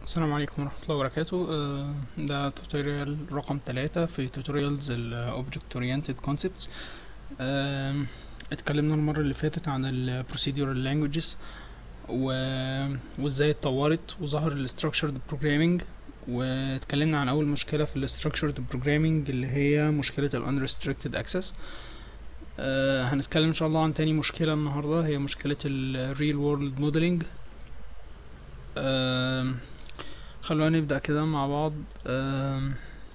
السلام عليكم ورحمة الله وبركاته آه، ده توتوريال رقم ثلاثة في توتوريالز ال Object Oriented Concepts آم، اتكلمنا المرة اللي فاتت عن ال Procedural Languages و... وازاي اتطورت وظهر ال Structured Programming واتكلمنا عن أول مشكلة في ال Structured Programming اللي هي مشكلة ال Unrestricted Access آه، هنتكلم إن شاء الله عن تاني مشكلة النهاردة هي مشكلة ال Real World Modeling آم، خلونا نبدأ كده مع بعض آم،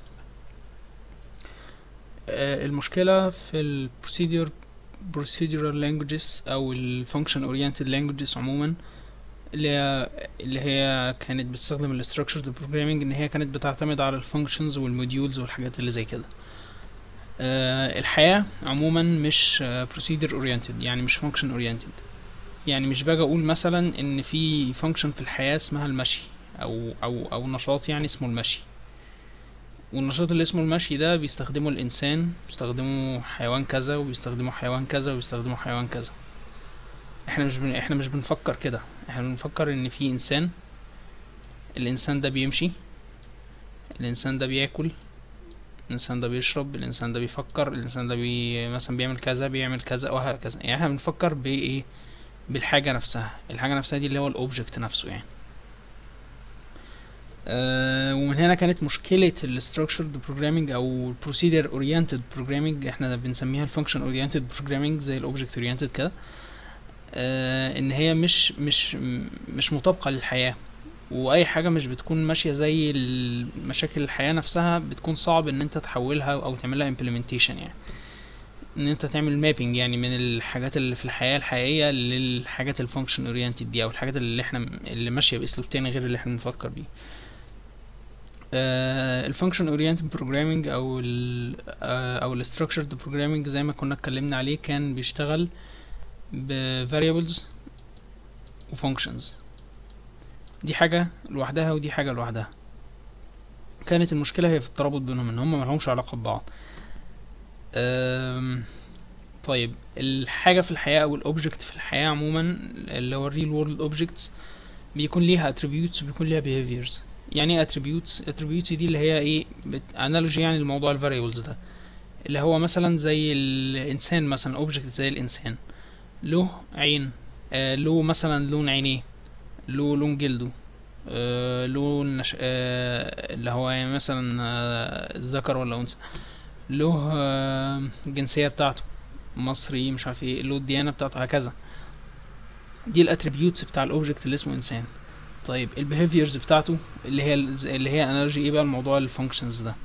آه، المشكلة في ال procedure procedural languages أو ال function oriented languages عموما اللي هي اللي هي كانت بتستخدم ال structured programming إن هي كانت بتعتمد على ال functions والموديولز والحاجات اللي زي كده آه، الحياة عموما مش آه، procedure oriented يعني مش function oriented يعني مش باجي اقول مثلا ان في فانكشن في الحياة اسمها المشي او او او نشاط يعني اسمه المشي والنشاط اللي اسمه المشي ده بيستخدمه الانسان بيستخدمه حيوان كذا وبيستخدمه حيوان كذا وبيستخدمه حيوان كذا احنا مش بن... احنا مش بنفكر كده احنا بنفكر ان في انسان الانسان ده بيمشي الانسان ده بياكل الانسان ده بيشرب الانسان ده بيفكر الانسان ده بي... مثلا بيعمل كذا بيعمل كذا وهكذا يعني احنا بنفكر بايه بالحاجة نفسها الحاجة نفسها دي اللي هو الأوبجكت نفسه يعني آه ومن هنا كانت مشكلة ال structured programming أو ال procedure oriented programming احنا بنسميها ال function oriented programming زي ال object oriented كده آه إن هي مش مش مش مطابقة للحياة وأي حاجة مش بتكون ماشية زي ال- مشاكل الحياة نفسها بتكون صعب إن أنت تحولها أو تعملها implementation يعني ان انت تعمل مابينج يعني من الحاجات اللي في الحياة الحقيقية للحاجات الفانكشن اورينتد دي او الحاجات اللي احنا اللي ماشية باسلوب تاني غير اللي احنا بنفكر بيه الفانكشن اورينتد بروجرامينج او ال آه، او الستراكشرد بروجرامينج زي ما كنا اتكلمنا عليه كان بيشتغل ب variables و functions دي حاجة لوحدها ودي حاجة لوحدها كانت المشكلة هي في الترابط بينهم ان هم ملهمش علاقة ببعض أم، طيب الحاجة في الحياة أو الأوبجكت في الحياة عموما اللي هو الريل وورلد أوبجكتس بيكون ليها attributes وبيكون ليها behaviors يعني ايه attributes attributes دي اللي هي ايه analogy يعني لموضوع ال variables ده اللي هو مثلا زي الإنسان مثلا object زي الإنسان له عين آه له مثلا لون عينيه له لون جلده آه له نش... آه اللي هو يعني مثلا آه ذكر ولا أنثى له آه، الجنسية بتاعته مصري مش عارف ايه له الديانة بتاعته هكذا دي الاتريبيوتس بتاع الاوبجكت اللي اسمه انسان طيب البيهيفيرز بتاعته اللي هي اللي هي انرجي ايه بقى الموضوع الفانكشنز ده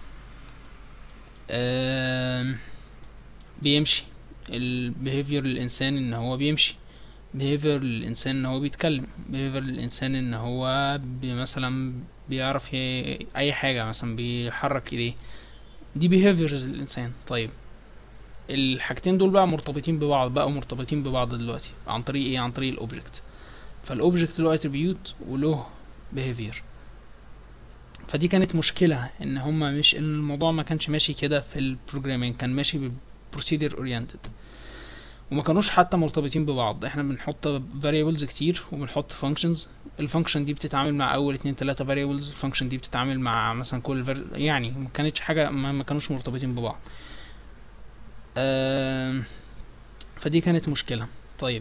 آم، بيمشي البيهيفير للانسان ان هو بيمشي بيهيفير للانسان ان هو بيتكلم بيهيفير للانسان ان هو بي مثلا بيعرف ي- اي حاجة مثلا بيحرك ايديه دي behaviors الانسان طيب الحاجتين دول بقى مرتبطين ببعض بقوا مرتبطين ببعض دلوقتي عن طريق ايه عن طريق الاوبجكت فالاوبجكت له attribute وله behavior فدي كانت مشكلة ان هما مش ان الموضوع ما كانش ماشي كده في البروجرامينج كان ماشي بروسيدر oriented وما كانوش حتى مرتبطين ببعض احنا بنحط variables كتير وبنحط functions الفانكشن دي بتتعامل مع اول اتنين تلاتة variables الفانكشن دي بتتعامل مع مثلا كل var... يعني ما كانتش حاجة ما, ما كانوش مرتبطين ببعض آم، فدي كانت مشكلة طيب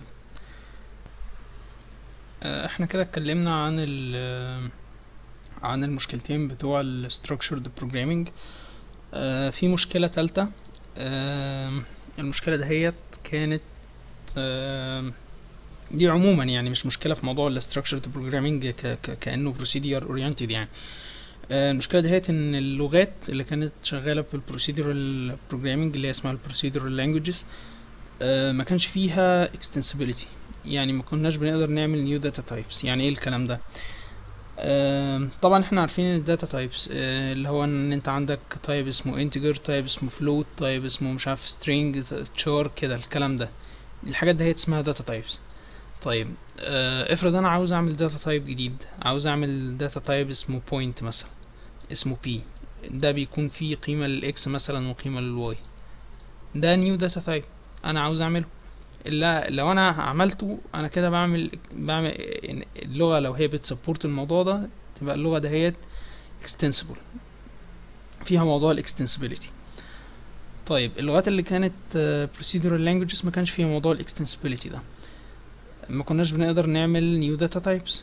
آه، احنا كده اتكلمنا عن ال عن المشكلتين بتوع ال structured programming آه، في مشكلة تالتة آم، المشكلة دهيت كانت آم، دي عموما يعني مش مشكلة في موضوع ال structured programming ك ك كأنه procedure oriented يعني آه، المشكلة دهيت ان اللغات اللي كانت شغالة في البروسيدرال programming اللي هي اسمها البروسيدرال languages آه، ما كانش فيها extensibility يعني ما كناش بنقدر نعمل new data types يعني ايه الكلام ده آم، طبعا احنا عارفين ان الداتا تايبس اللي هو ان انت عندك تايب اسمه integer تايب اسمه float تايب اسمه مش عارف string char كده الكلام ده الحاجات دي هي اسمها داتا تايبس طيب آه، افرض انا عاوز اعمل داتا تايب جديد عاوز اعمل داتا تايب اسمه point مثلا اسمه p ده بيكون فيه قيمة للاكس مثلا وقيمة للواي ده نيو داتا تايب انا عاوز اعمله لا لو انا عملته انا كده بعمل بعمل يعني اللغه لو هي بتسبورت الموضوع ده تبقى اللغة دهيت extensible فيها موضوع الاكستنسبيليتي طيب اللغات اللي كانت آه، procedural languages ما كانش فيها موضوع الاكستنسبيليتي ده ما كناش بنقدر نعمل new data types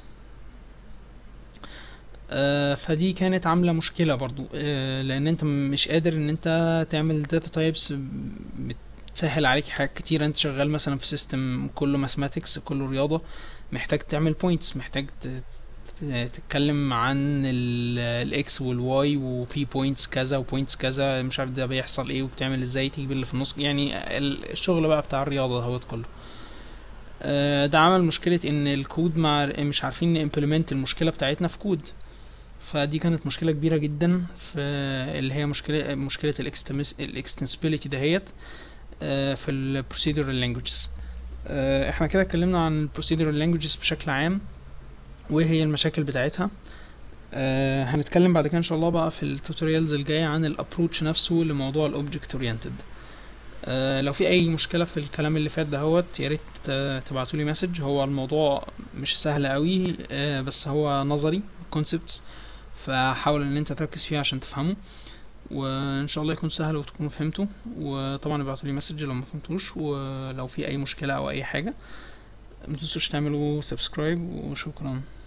آه، فدي كانت عاملة مشكلة برضو آه، لأن أنت مش قادر إن أنت تعمل data types بتسهل عليك حاجات كتير أنت شغال مثلا في سيستم كله mathematics كله رياضة محتاج تعمل points محتاج ت- ت- تتكلم عن الاكس والواي وفي بوينتس كذا وبوينتس كذا مش عارف ده بيحصل ايه وبتعمل ازاي تجيب اللي في النص يعني ال- الشغل بقى بتاع الرياضة دهوت كله آه، ده عمل مشكلة ان الكود مع مش عارفين نimplement المشكلة بتاعتنا في كود فدي كانت مشكلة كبيرة جدا في اللي هي مشكلة مشكلة الاكستنسبيليتي دهيت آه، في ال procedural languages آه، احنا كده اتكلمنا عن ال procedural languages بشكل عام وايه هي المشاكل بتاعتها آه هنتكلم بعد كده ان شاء الله بقى في التوتوريالز الجاية عن الابروتش نفسه لموضوع الاوبجكت اورينتد آه لو في اي مشكلة في الكلام اللي فات دهوت يا ريت آه تبعتوا لي مسج هو الموضوع مش سهل قوي آه بس هو نظري كونسبتس فحاول ان انت تركز فيه عشان تفهمه وان شاء الله يكون سهل وتكونوا فهمتوا وطبعا ابعتوا لي مسج لو ما فهمتوش ولو في اي مشكلة او اي حاجة متنسوش تعملوا سبسكرايب وشكرا